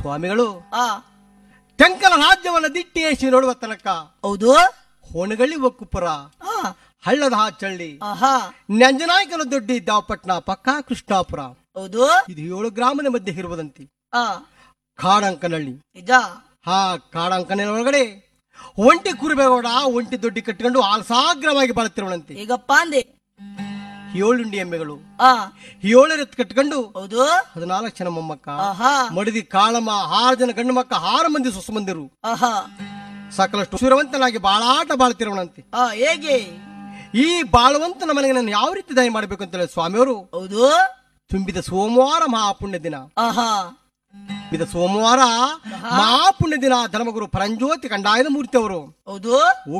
ಸ್ವಾಮಿಗಳು ಆ ಟೆಂಕಲ ರಾಜ್ಯವನ್ನ ದಿಟ್ಟಿಯೇಸಿ ನೋಡುವ ತನಕ ಹೌದು ಹೊಣಗಳ್ಳಿ ಒಕ್ಕುಪುರ ಆ ಹಳ್ಳದ ಹಾಚಳ್ಳಿ ಆಹಾ ನಂಜನಾಯಕನ ದೊಡ್ಡಿ ಇದ್ದಾವಪಟ್ನ ಪಕ್ಕಾ ಕೃಷ್ಣಾಪುರ ಹೌದು ಇದು ಏಳು ಗ್ರಾಮದ ಮಧ್ಯೆ ಇರುವುದಂತೆ ಆ ಕಾಡಂಕನಹಳ್ಳಿ ನಿಜ ಆ ಕಾಡಂಕನ ಒಳಗಡೆ ಒಂಟಿ ಕುರುಬೇಗೌಡ ಒಂಟಿ ದೊಡ್ಡಿ ಕಟ್ಟಿಕೊಂಡು ಆಲ್ಸಾಗ್ರವಾಗಿ ಬಾಳುತ್ತಿರುವಂತೆ ಈಗಪ್ಪ ಅಂದೆ ಏಳುಂಡಿ ಎಮ್ಮೆಗಳು ಆ ಏಳರೆತ್ತು ಕಟ್ಕೊಂಡು ಹೌದು ಹದಿನಾಲ್ಕು ಜನ ಮೊಮ್ಮಕ್ಕ ಆಹಾ ಮಡದಿ ಕಾಳಮ್ಮ ಆರು ಜನ ಗಂಡು ಮಕ್ಕ ಆರು ಮಂದಿ ಸುಸುಮಂದಿರು ಆಹಾ ಸಕಲಷ್ಟು ಸುರವಂತನಾಗಿ ಬಾಳಾಟ ಬಾಳ್ತಿರುವನಂತೆ ಆ ಹೇಗೆ ಈ ಬಾಳುವಂತನ ಮನೆಗೆ ನಾನು ಯಾವ ರೀತಿ ದಯ ಮಾಡಬೇಕು ಅಂತ ಹೇಳಿ ಸ್ವಾಮಿಯವರು ಹೌದು ತುಂಬಿದ ಸೋಮವಾರ ಮಹಾಪುಣ್ಯ ದಿನ ಆಹಾ ತುಂಬಿದ ಸೋಮವಾರ ಮಹಾಪುಣ್ಯ ದಿನ ಧರ್ಮಗುರು ಪರಂಜ್ಯೋತಿ ಕಂಡಾಯದ ಮೂರ್ತಿ ಅವರು ಹೌದು